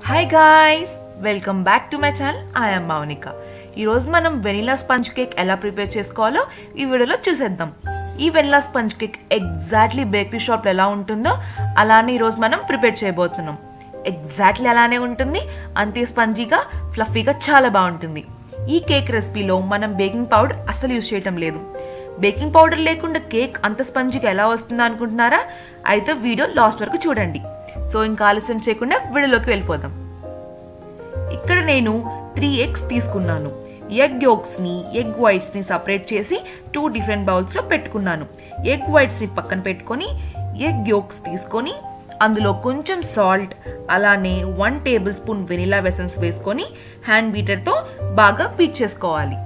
Hi guys welcome back to my channel I'm Mounika ఈరోజు మనం vanilla sponge cake ఎలా prepare చేసుకోవాలో ఈ వీడియోలో చూసేద్దాం ఈ vanilla sponge cake exactly bakery షాప్లో ఎలా ఉంటుందో అలానే ఈరోజు మనం ప్రిపేర్ చేయబోతున్నాం ఎగ్జాక్ట్లీ అలానే ఉంటుంది అంతే స్పంజీగా ఫ్లఫీగా చాలా బాగుంటుంది ఈ కేక్ రెసిపీలో మనం బేకింగ్ పౌడర్ అసలు యూజ్ చేయటం లేదు బేకింగ్ పౌడర్ లేకుండా కేక్ అంత స్పంజిగా ఎలా వస్తుందో అనుకుంటున్నారా అయితే వీడియో లాస్ట్ వరకు చూడండి సో ఇంకా ఆలస్యం చేయకుండా వీడియోలోకి వెళ్ళిపోదాం ఇక్కడ నేను త్రీ ఎగ్స్ తీసుకున్నాను ఎగ్ యోగ్స్ని ఎగ్ వైట్స్ని సపరేట్ చేసి టూ డిఫరెంట్ బౌల్స్లో పెట్టుకున్నాను ఎగ్ వైట్స్ని పక్కన పెట్టుకొని ఎగ్ యోగ్స్ తీసుకొని అందులో కొంచెం సాల్ట్ అలానే one tablespoon vanilla essence వేసుకొని హ్యాండ్ బీటర్తో బాగా బీట్ చేసుకోవాలి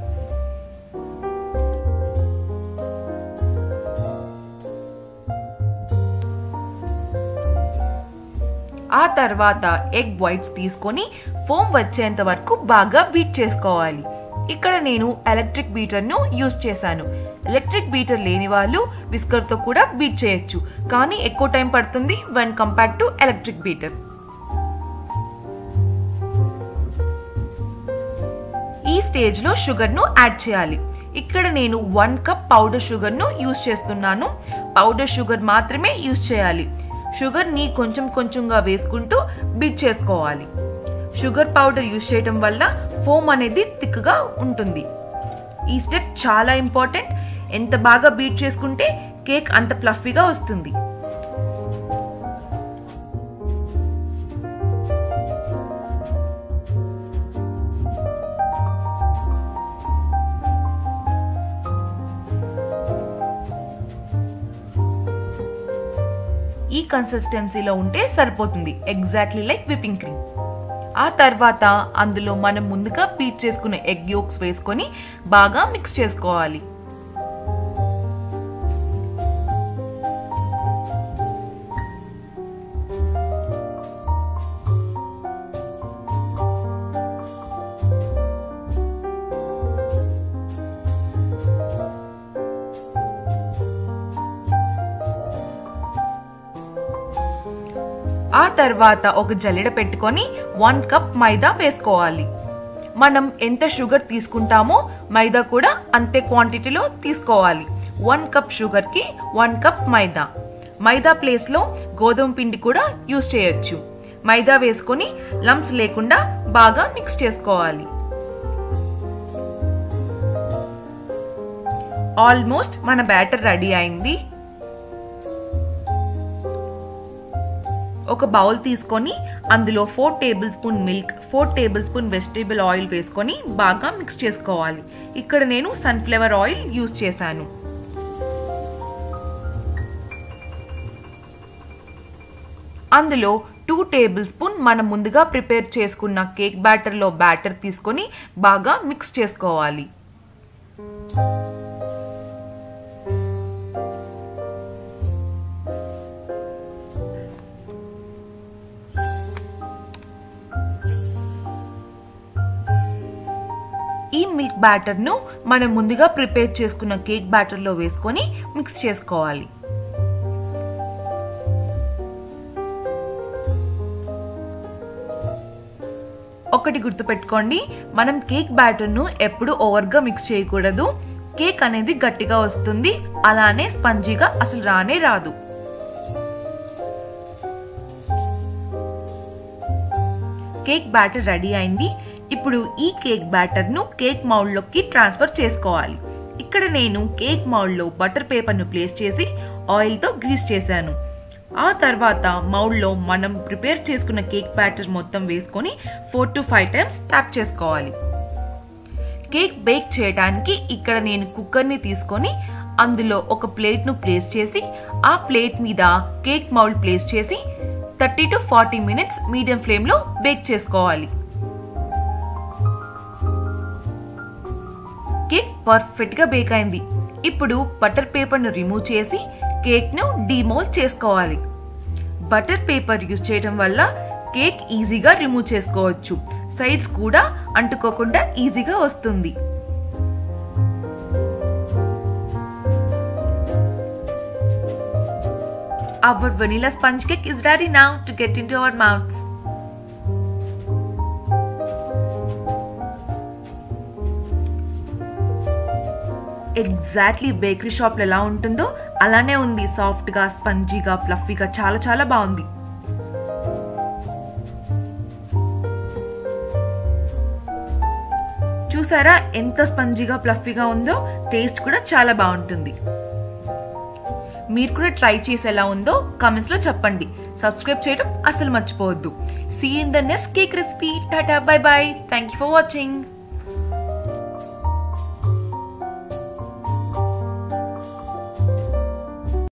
ఆ తర్వాత ఎగ్ వైట్స్ తీసుకొని ఫోమ్ వచ్చేంత వరకు బాగా బీట్ చేసుకోవాలి ఇక్కడ నేను ఎలక్ట్రిక్ బీటర్ను యూస్ చేశాను ఎలక్ట్రిక్ బీటర్ లేని వాళ్ళు విస్కర్తో కూడా బీట్ చేయొచ్చు కానీ ఎక్కువ టైం పడుతుంది when compared to electric beater ఈ స్టేజ్లో షుగర్ను యాడ్ చేయాలి ఇక్కడ నేను వన్ కప్ పౌడర్ షుగర్ను యూస్ చేస్తున్నాను పౌడర్ షుగర్ మాత్రమే యూస్ చేయాలి షుగర్ని కొంచెం కొంచెంగా వేసుకుంటూ బీట్ చేసుకోవాలి షుగర్ పౌడర్ యూస్ చేయడం వల్ల ఫోమ్ అనేది థిక్గా ఉంటుంది ఈ స్టెప్ చాలా ఇంపార్టెంట్ ఎంత బాగా బీట్ చేసుకుంటే కేక్ అంత ప్లఫీగా వస్తుంది ఈ కన్సిస్టెన్సీలో ఉంటే సరిపోతుంది ఎగ్జాక్ట్లీ లైక్ విప్పింగ్ క్రీమ్ ఆ తర్వాత అందులో మనం ముందుగా బీట్ చేసుకున్న ఎగ్ యోక్స్ వేసుకొని బాగా మిక్స్ చేసుకోవాలి ఆ తర్వాత ఒక జల్లెడ పెట్టుకొని వన్ కప్ మైదా వేసుకోవాలి మనం ఎంత షుగర్ తీసుకుంటామో మైదా కూడా అంతే క్వాంటిటీలో తీసుకోవాలి వన్ కప్ షుగర్కి వన్ కప్ మైదా మైదా ప్లేస్లో గోధుమ పిండి కూడా యూస్ చేయొచ్చు మైదా వేసుకొని లంప్స్ లేకుండా బాగా మిక్స్ చేసుకోవాలి ఆల్మోస్ట్ మన బ్యాటర్ రెడీ అయింది ఒక బౌల్ తీసుకొని అందులో four tablespoon milk four tablespoon vegetable oil వేసుకొని బాగా మిక్స్ చేసుకోవాలి ఇక్కడ నేను సన్ఫ్లవర్ ఆయిల్ యూస్ చేశాను అందులో టూ టేబుల్ స్పూన్ మనం ముందుగా ప్రిపేర్ చేసుకున్న కేక్ బ్యాటర్లో బ్యాటర్ తీసుకొని బాగా మిక్స్ చేసుకోవాలి ఈ మిల్క్ బ్యాటర్ను మనం ముందుగా ప్రిపేర్ చేసుకున్న కేక్ బ్యాటర్లో వేసుకొని మిక్స్ చేసుకోవాలి ఒకటి గుర్తుపెట్టుకోండి మనం కేక్ బ్యాటర్ను ఎప్పుడు ఓవర్గా మిక్స్ చేయకూడదు కేక్ అనేది గట్టిగా వస్తుంది అలానే స్పంజీగా అసలు రానే రాదు కేక్ బ్యాటర్ రెడీ అయింది ఇప్పుడు ఈ కేక్ బ్యాటర్ను కేక్ మౌల్డ్లోకి ట్రాన్స్ఫర్ చేసుకోవాలి ఇక్కడ నేను కేక్ మౌల్డ్లో బటర్ పేపర్ను ప్లేస్ చేసి ఆయిల్తో గ్రీస్ చేశాను ఆ తర్వాత మౌల్డ్లో మనం ప్రిపేర్ చేసుకున్న కేక్ బ్యాటర్ మొత్తం వేసుకొని four to five times tap చేసుకోవాలి కేక్ బేక్ చేయడానికి ఇక్కడ నేను కుక్కర్ని తీసుకొని అందులో ఒక ప్లేట్ను ప్లేస్ చేసి ఆ ప్లేట్ మీద కేక్ మౌల్డ్ ప్లేస్ చేసి thirty to forty minutes medium ఫ్లేమ్లో బేక్ చేసుకోవాలి కేక్ పర్ఫెక్ట్గా బేక్ అయింది ఇప్పుడు బటర్ పేపర్ను రిమూవ్ చేసి కేక్ను డిమోల్ చేసుకోవాలి బటర్ పేపర్ యూజ్ చేయడం వల్ల కేక్ ఈజీగా రిమూవ్ చేసుకోవచ్చు సైడ్స్ కూడా అంటుకోకుండా ఈజీగా వస్తుంది Our vanilla sponge cake is ready now to get into our mouths. Exactly bakery షాప్లో ఎలా ఉంటుందో అలానే ఉంది సాఫ్ట్గా స్పంజీగా ఫ్లఫీగా చాలా చాలా బాగుంది చూసారా ఎంత స్పంజీగా ఫ్లఫీగా ఉందో టేస్ట్ కూడా చాలా బాగుంటుంది మీరు కూడా ట్రై చేసి ఎలా ఉందో కామెంట్స్లో చెప్పండి సబ్స్క్రైబ్ చేయడం అసలు మర్చిపోవద్దు see in the next cake recipe tata bye bye thank you for watching